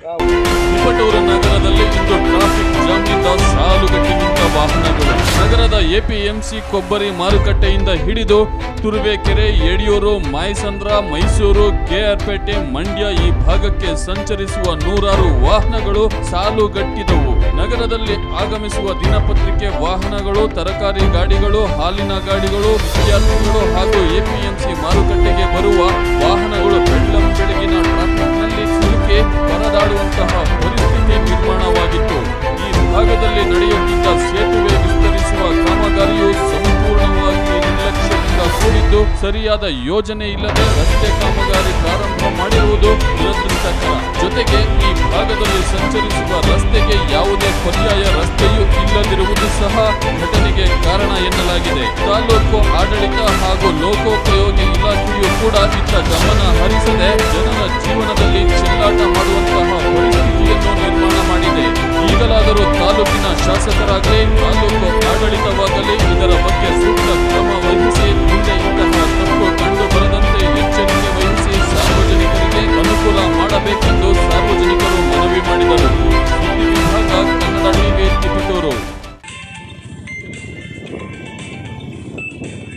ತಿಪಟೂರು ನಗರದಲ್ಲಿ ಇಂದು ಟ್ರಾಫಿಕ್ ಜಾಮ್ನಿಂದ ಸಾಲುಗಟ್ಟಿ ನಿಂತ ವಾಹನಗಳು ನಗರದ ಎಪಿಎಂಸಿ ಕೊಬ್ಬರಿ ಮಾರುಕಟ್ಟೆಯಿಂದ ಹಿಡಿದು ತುರುವೇಕೆರೆ ಯಡಿಯೂರು ಮಾಯಸಂದ್ರ ಮೈಸೂರು ಕೆಆರ್ಪೇಟೆ ಮಂಡ್ಯ ಈ ಭಾಗಕ್ಕೆ ಸಂಚರಿಸುವ ನೂರಾರು ವಾಹನಗಳು ಸಾಲುಗಟ್ಟಿದವು ನಗರದಲ್ಲಿ ಆಗಮಿಸುವ ದಿನಪತ್ರಿಕೆ ವಾಹನಗಳು ತರಕಾರಿ ಗಾಡಿಗಳು ಹಾಲಿನ ಗಾಡಿಗಳು ವಿದ್ಯಾರ್ಥಿಗಳು ಹಾಗೂ ಎಪಿಎಂಸಿ ಮಾರುಕಟ್ಟೆಗೆ ಬರುವ ವಾಹನಗಳು ಬೆಳ್ಳಂ ಬೆಳಗಿನ ಟ್ರಾಫಿಕ್ನಲ್ಲಿ ಸಿಲುಕಿ ಪರದಾಡುವಂತಹ ಪರಿಸ್ಥಿತಿ ನಿರ್ಮಾಣವಾಗಿತ್ತು ಈ ಭಾಗದಲ್ಲಿ ನಡೆಯುತ್ತಿದ್ದ ಸೇತುವೆ ವಿಸ್ತರಿಸುವ ಕಾಮಗಾರಿಯು ಸಂಪೂರ್ಣವಾಗಿ ನಿರ್ಲಕ್ಷ್ಯದಿಂದ ಕೂಡಿದ್ದು ಸರಿಯಾದ ಯೋಜನೆ ಇಲ್ಲದೆ ರಸ್ತೆ ಕಾಮಗಾರಿ ಪ್ರಾರಂಭ ಮಾಡಿರುವುದು ದುರದೃಷ್ಟಕರ ಜೊತೆಗೆ ಈ ಭಾಗದಲ್ಲಿ ಸಂಚರಿಸುವ ರಸ್ತೆಗೆ ಯಾವುದೇ ಪರ್ಯಾಯ ರಸ್ತೆಯೂ ಇಲ್ಲದಿರುವುದು ಸಹ ಘಟನೆಗೆ ಕಾರಣ ಎನ್ನಲಾಗಿದೆ ತಾಲೂಕು ಆಡಳಿತ ಹಾಗೂ ಲೋಕೋಪಯೋಗಿ ಇಲಾಖೆಯು ಕೂಡ ಇತ್ತ ಗಮನ ಹರಿಸದೆ ಜನರ ಜೀವನದಲ್ಲಿ ಚೆಲ್ಲಾಟ ಮಾಡುವಂತಹ ಪರಿಸ್ಥಿತಿಯನ್ನು ನಿರ್ಮಾಣ ಮಾಡಿದೆ ಈಗಲಾದರೂ ತಾಲೂಕಿನ ಶಾಸಕರಾಗಲಿ ತಾಲೂಕು ಆಡಳಿತವಾಗಲಿ ಇದರ ಬಗ್ಗೆ ಸೂಕ್ತ ಕ್ರಮ ವಹಿಸಿ ಮುಂದೆ ಇಂತಹ ತಪ್ಪು ಕಂಡು ಬರದಂತೆ ಎಚ್ಚರಿಕೆ ವಹಿಸಿ ಸಾರ್ವಜನಿಕರಿಗೆ ಅನುಕೂಲ ಮಾಡಬೇಕೆಂದು ಸಾರ್ವಜನಿಕರು ಮನವಿ ಮಾಡಿದರು ಸುದ್ದಿ ವಿಭಾಗ ಕನ್ನಡ ಟಿವಿ ತಿಪಟೂರು